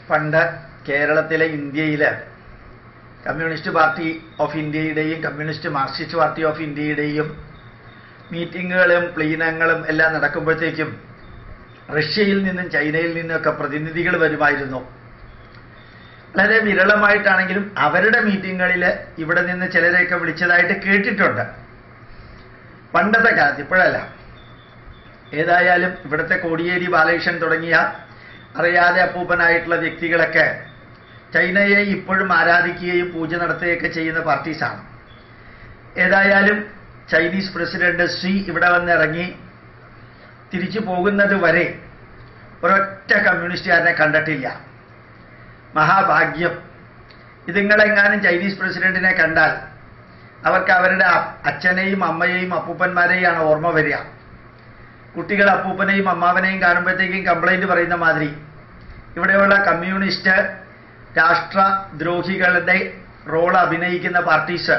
പണ്ട് കേരളത്തിലെ ഇന്ത്യയില് കമ്മ്യൂണിസ്റ്റ് പാർട്ടി ഓഫ് ഇന്ത്യയുടെയും കമ്മ്യൂണിസ്റ്റ് മാർക്സിസ്റ്റ് പാർട്ടി ഓഫ് ഇന്ത്യയുടെയും മീറ്റിങ്ങുകളും പ്ലീനങ്ങളും എല്ലാം നടക്കുമ്പോഴത്തേക്കും റഷ്യയിൽ നിന്നും ചൈനയിൽ നിന്നൊക്കെ പ്രതിനിധികൾ വരുമായിരുന്നു വളരെ വിരളമായിട്ടാണെങ്കിലും അവരുടെ മീറ്റിങ്ങുകളിൽ ഇവിടെ നിന്ന് ചിലരെയൊക്കെ വിളിച്ചതായിട്ട് കേട്ടിട്ടുണ്ട് പണ്ടത്തെ കാലത്ത് ഇപ്പോഴല്ല ഏതായാലും ഇവിടുത്തെ കോടിയേരി ബാലകൃഷ്ണൻ തുടങ്ങിയ അറിയാതെ അപ്പൂപ്പനായിട്ടുള്ള വ്യക്തികളൊക്കെ ചൈനയെ ഇപ്പോഴും ആരാധിക്കുകയും പൂജ നടത്തുകയൊക്കെ ചെയ്യുന്ന പാർട്ടീസാണ് ഏതായാലും ചൈനീസ് പ്രസിഡന്റ് സി ഇവിടെ വന്നിറങ്ങി തിരിച്ചു പോകുന്നത് വരെ ഒരൊറ്റ കമ്മ്യൂണിസ്റ്റുകാരനെ കണ്ടിട്ടില്ല മഹാഭാഗ്യം ഇതുങ്ങളെങ്ങാനും ചൈനീസ് പ്രസിഡന്റിനെ കണ്ടാൽ അവർക്ക് അവരുടെ അ- അച്ഛനെയും അമ്മയെയും അപ്പൂപ്പന്മാരെയാണ് ഓർമ്മ വരിക കുട്ടികൾ അപ്പൂപ്പനെയും അമ്മാവനെയും കാണുമ്പോഴത്തേക്കും കംപ്ലൈന്റ് പറയുന്ന മാതിരി ഇവിടെയുള്ള കമ്മ്യൂണിസ്റ്റ് രാഷ്ട്രദ്രോഹികളുടെ റോൾ അഭിനയിക്കുന്ന പാർട്ടീസ്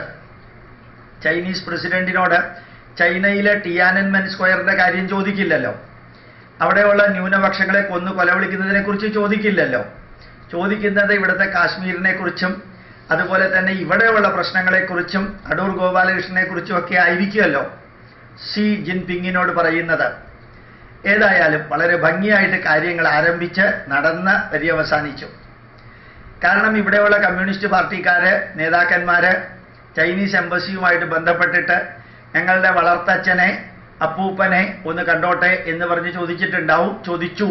ചൈനീസ് പ്രസിഡന്റിനോട് ചൈനയിലെ ടിയാനൻമെൻ സ്ക്വയറിന്റെ കാര്യം ചോദിക്കില്ലല്ലോ അവിടെയുള്ള ന്യൂനപക്ഷങ്ങളെ കൊന്നു കൊലവിളിക്കുന്നതിനെ കുറിച്ച് ചോദിക്കില്ലല്ലോ ചോദിക്കുന്നത് ഇവിടുത്തെ കാശ്മീരിനെ കുറിച്ചും അതുപോലെ തന്നെ ഇവിടെയുള്ള പ്രശ്നങ്ങളെക്കുറിച്ചും അടൂർ ഗോപാലകൃഷ്ണനെ കുറിച്ചും ഒക്കെ ആയിരിക്കുമല്ലോ സി ജിൻപിങ്ങിനോട് പറയുന്നത് ഏതായാലും വളരെ ഭംഗിയായിട്ട് കാര്യങ്ങൾ ആരംഭിച്ച് നടന്ന് പര്യവസാനിച്ചു കാരണം ഇവിടെയുള്ള കമ്മ്യൂണിസ്റ്റ് പാർട്ടിക്കാര് നേതാക്കന്മാര് ചൈനീസ് എംബസിയുമായിട്ട് ബന്ധപ്പെട്ടിട്ട് ഞങ്ങളുടെ വളർത്തച്ഛനെ അപ്പൂപ്പനെ ഒന്ന് കണ്ടോട്ടെ എന്ന് പറഞ്ഞ് ചോദിച്ചിട്ടുണ്ടാവും ചോദിച്ചു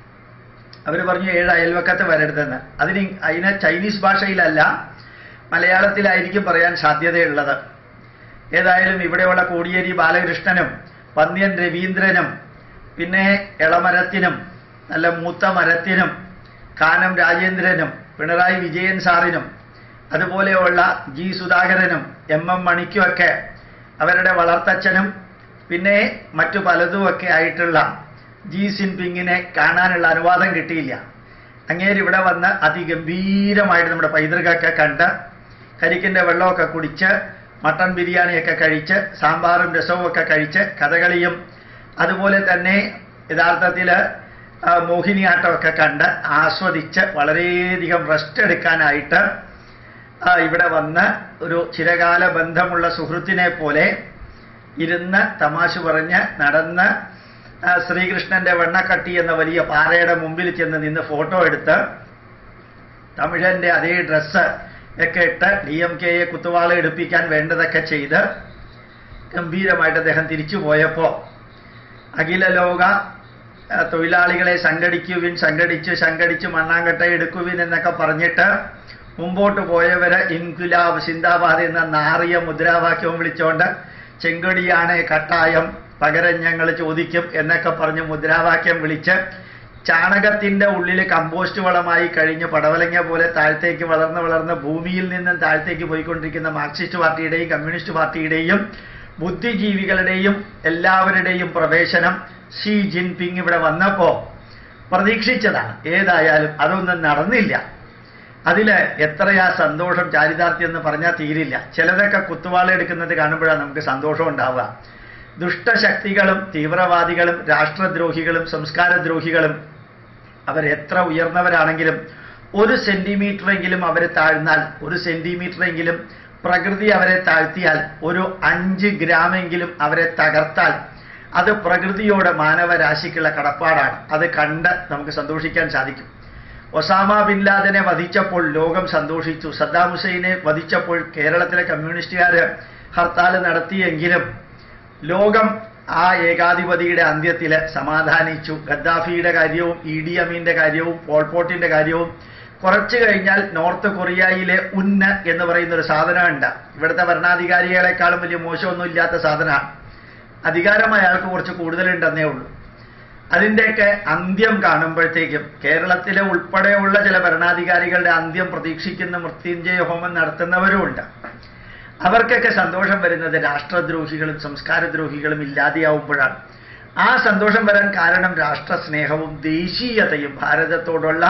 അവർ പറഞ്ഞു ഏഴ് അയൽവക്കത്ത് വരരുതെന്ന് അതിന് അതിന് ചൈനീസ് ഭാഷയിലല്ല മലയാളത്തിലായിരിക്കും പറയാൻ സാധ്യതയുള്ളത് ഏതായാലും ഇവിടെയുള്ള കോടിയേരി ബാലകൃഷ്ണനും പന്ന്യൻ രവീന്ദ്രനും പിന്നെ ഇളമരത്തിനും നല്ല മൂത്ത മരത്തിനും കാനം രാജേന്ദ്രനും പിണറായി വിജയൻ സാറിനും അതുപോലെയുള്ള ജി സുധാകരനും എം എം മണിക്കുമൊക്കെ അവരുടെ വളർത്തച്ഛനും പിന്നെ മറ്റു പലതുമൊക്കെ ആയിട്ടുള്ള ജി സിൻപിങ്ങിനെ കാണാനുള്ള അനുവാദം കിട്ടിയില്ല അങ്ങേര് ഇവിടെ വന്ന് അതിഗംഭീരമായിട്ട് നമ്മുടെ പൈതൃകമൊക്കെ കണ്ട് കരിക്കിൻ്റെ വെള്ളമൊക്കെ കുടിച്ച് മട്ടൺ ബിരിയാണിയൊക്കെ കഴിച്ച് സാമ്പാറും രസവും ഒക്കെ കഴിച്ച് കഥകളിയും അതുപോലെ തന്നെ യഥാർത്ഥത്തിൽ മോഹിനിയാട്ടമൊക്കെ കണ്ട് ആസ്വദിച്ച് വളരെയധികം റെസ്റ്റ് എടുക്കാനായിട്ട് ആ, ഇവിടെ വന്ന് ഒരു ചിരകാല ബന്ധമുള്ള സുഹൃത്തിനെ പോലെ ഇരുന്ന് തമാശ പറഞ്ഞ് നടന്ന് ആ, ശ്രീകൃഷ്ണന്റെ വെണ്ണക്കട്ടി എന്ന വലിയ പാറയുടെ മുമ്പിൽ ചെന്ന് നിന്ന് ഫോട്ടോ എടുത്ത് തമിഴന്റെ അതേ ഡ്രസ്സ് ഒക്കെ ഇട്ട് ഡി എം കെയെ കുത്തുവാള എടുപ്പിക്കാൻ വേണ്ടതൊക്കെ ചെയ്ത് ഗംഭീരമായിട്ട് അദ്ദേഹം തിരിച്ചു പോയപ്പോ അഖില ലോക ആ, തൊഴിലാളികളെ സംഘടിക്കുവിൻ സംഘടിച്ച് സംഘടിച്ച് മണ്ണാങ്കട്ട എടുക്കുവിൻ എന്നൊക്കെ പറഞ്ഞിട്ട് മുമ്പോട്ട് പോയവര് ഇൻകുലാബ് സിന്ദാബാദ് എന്ന നാറിയ മുദ്രാവാക്യവും വിളിച്ചോണ്ട് ചെങ്കൊടിയാണ് കട്ടായം പകരം ഞങ്ങൾ ചോദിക്കും എന്നൊക്കെ പറഞ്ഞ് മുദ്രാവാക്യം വിളിച്ച് ചാണകത്തിന്റെ ഉള്ളിൽ കമ്പോസ്റ്റ് വളമായി കഴിഞ്ഞ് പടവലങ്ങ പോലെ താഴത്തേക്ക് വളർന്ന് വളർന്ന് ഭൂമിയിൽ നിന്നും താഴത്തേക്ക് പോയിക്കൊണ്ടിരിക്കുന്ന മാർക്സിസ്റ്റ് പാർട്ടിയുടെയും കമ്മ്യൂണിസ്റ്റ് പാർട്ടിയുടെയും ബുദ്ധിജീവികളുടെയും എല്ലാവരുടെയും പ്രവേശനം ഷീ ജിൻപിങ് ഇവിടെ വന്നപ്പോ പ്രതീക്ഷിച്ചതാണ് ഏതായാലും അതൊന്നും നടന്നില്ല അതില് എത്രയാ സന്തോഷം ചാരിതാർത്ഥ്യം എന്ന് പറഞ്ഞാൽ തീരില്ല ചിലതൊക്കെ കുത്തുവാള എടുക്കുന്നത് കാണുമ്പോഴാണ് നമുക്ക് സന്തോഷം ഉണ്ടാവുക ദുഷ്ടശക്തികളും തീവ്രവാദികളും രാഷ്ട്രദ്രോഹികളും സംസ്കാരദ്രോഹികളും അവരെത്ര ഉയർന്നവരാണെങ്കിലും ഒരു സെന്റിമീറ്ററെങ്കിലും അവരെ താഴ്ന്നാൽ ഒരു സെന്റിമീറ്ററെങ്കിലും പ്രകൃതി അവരെ താഴ്ത്തിയാൽ ഒരു അഞ്ച് ഗ്രാമെങ്കിലും അവരെ തകർത്താൽ അത് പ്രകൃതിയോട് മാനവരാശിക്കുള്ള കടപ്പാടാണ് അത് കണ്ട് നമുക്ക് സന്തോഷിക്കാൻ സാധിക്കും ഒസാമ ബിൻ ലാദനെ വധിച്ചപ്പോൾ ലോകം സന്തോഷിച്ചു സദ്ദാം ഹുസൈനെ വധിച്ചപ്പോൾ കേരളത്തിലെ കമ്മ്യൂണിസ്റ്റുകാർ ഹർത്താൽ നടത്തിയെങ്കിലും ലോകം ആ ഏകാധിപതിയുടെ അന്ത്യത്തിൽ സമാധാനിച്ചു ഗദ്ദാഫിയുടെ കാര്യവും ഇ ഡി അമീന്റെ കാര്യവും പോൾപോട്ടിന്റെ കാര്യവും കുറച്ചു കഴിഞ്ഞാൽ നോർത്ത് കൊറിയയിലെ ഉന്ന് എന്ന് പറയുന്ന ഒരു സാധനമുണ്ട് ഇവിടുത്തെ ഭരണാധികാരികളെക്കാളും വലിയ മോശമൊന്നും ഇല്ലാത്ത സാധനമാണ് അധികാരം അയാൾക്ക് കുറച്ച് കൂടുതലുണ്ടെന്നേ ഉള്ളൂ അതിൻ്റെയൊക്കെ അന്ത്യം കാണുമ്പോഴത്തേക്കും കേരളത്തിലെ ഉൾപ്പെടെയുള്ള ചില ഭരണാധികാരികളുടെ അന്ത്യം പ്രതീക്ഷിക്കുന്ന മൃത്യുഞ്ജയ ഹോമം നടത്തുന്നവരുമുണ്ട് അവർക്കൊക്കെ സന്തോഷം വരുന്നത് രാഷ്ട്രദ്രോഹികളും സംസ്കാരദ്രോഹികളും ഇല്ലാതെയാവുമ്പോഴാണ് ആ സന്തോഷം വരാൻ കാരണം രാഷ്ട്രസ്നേഹവും ദേശീയതയും ഭാരതത്തോടുള്ള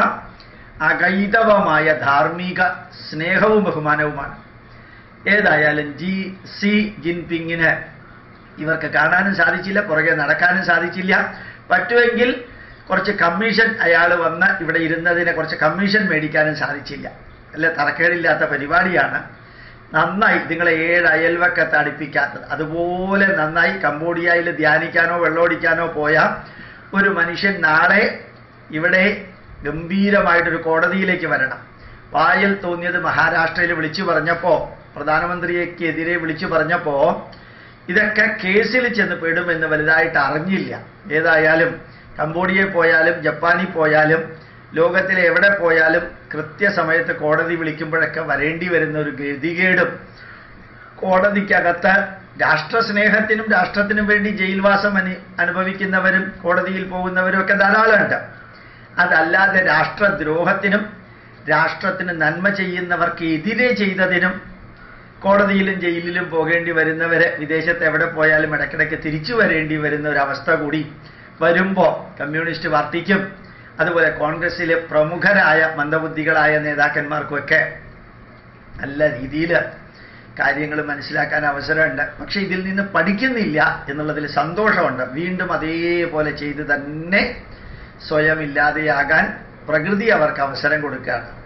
അകൈതവമായ ധാർമ്മിക സ്നേഹവും ബഹുമാനവുമാണ് ഏതായാലും ജി സി ജിൻപിങ്ങിന് ഇവർക്ക് കാണാനും സാധിച്ചില്ല പുറകെ നടക്കാനും സാധിച്ചില്ല പറ്റുമെങ്കിൽ കുറച്ച് കമ്മീഷൻ അയാൾ വന്ന് ഇവിടെ ഇരുന്നതിനെ കുറച്ച് കമ്മീഷൻ മേടിക്കാനും സാധിച്ചില്ല അല്ല തറക്കേടില്ലാത്ത പരിപാടിയാണ് നന്നായി നിങ്ങളെ ഏഴ് അയൽവക്കത്ത് അടുപ്പിക്കാത്തത് അതുപോലെ നന്നായി കംബോഡിയയിൽ ധ്യാനിക്കാനോ വെള്ളമോടിക്കാനോ പോയ ഒരു മനുഷ്യൻ നാളെ ഇവിടെ ഗംഭീരമായിട്ടൊരു കോടതിയിലേക്ക് വരണം വായിൽ തോന്നിയത് മഹാരാഷ്ട്രയിൽ വിളിച്ചു പറഞ്ഞപ്പോ പ്രധാനമന്ത്രിക്കെതിരെ വിളിച്ചു പറഞ്ഞപ്പോ ഇതൊക്കെ കേസിൽ ചെന്ന് പെടുമെന്ന് വലുതായിട്ട് അറിഞ്ഞില്ല ഏതായാലും കംബോഡിയയിൽ പോയാലും ജപ്പാനിൽ പോയാലും ലോകത്തിലെ എവിടെ പോയാലും കൃത്യസമയത്ത് കോടതി വിളിക്കുമ്പോഴൊക്കെ വരേണ്ടി വരുന്ന ഒരു ഗതികേടും കോടതിക്കകത്ത് രാഷ്ട്രസ്നേഹത്തിനും രാഷ്ട്രത്തിനും വേണ്ടി ജയിൽവാസം അനു അനുഭവിക്കുന്നവരും കോടതിയിൽ പോകുന്നവരും ഒക്കെ ധാരാളമുണ്ട് അതല്ലാതെ രാഷ്ട്രദ്രോഹത്തിനും രാഷ്ട്രത്തിന് നന്മ ചെയ്യുന്നവർക്ക് എതിരെ ചെയ്തതിനും കോടതിയിലും ജയിലിലും പോകേണ്ടി വരുന്നവരെ വിദേശത്ത് എവിടെ പോയാലും ഇടയ്ക്കിടയ്ക്ക് തിരിച്ചു വരേണ്ടി വരുന്ന ഒരു അവസ്ഥ കൂടി വരുമ്പോൾ കമ്മ്യൂണിസ്റ്റ് പാർട്ടിക്കും അതുപോലെ കോൺഗ്രസിലെ പ്രമുഖരായ മന്ദബുദ്ധികളായ നേതാക്കന്മാർക്കുമൊക്കെ നല്ല രീതിയിൽ കാര്യങ്ങൾ മനസ്സിലാക്കാൻ അവസരമുണ്ട് പക്ഷെ ഇതിൽ നിന്ന് പഠിക്കുന്നില്ല എന്നുള്ളതിൽ സന്തോഷമുണ്ട് വീണ്ടും അതേപോലെ ചെയ്ത് തന്നെ സ്വയം ഇല്ലാതെയാകാൻ പ്രകൃതി അവർക്ക് അവസരം കൊടുക്കുകയാണ്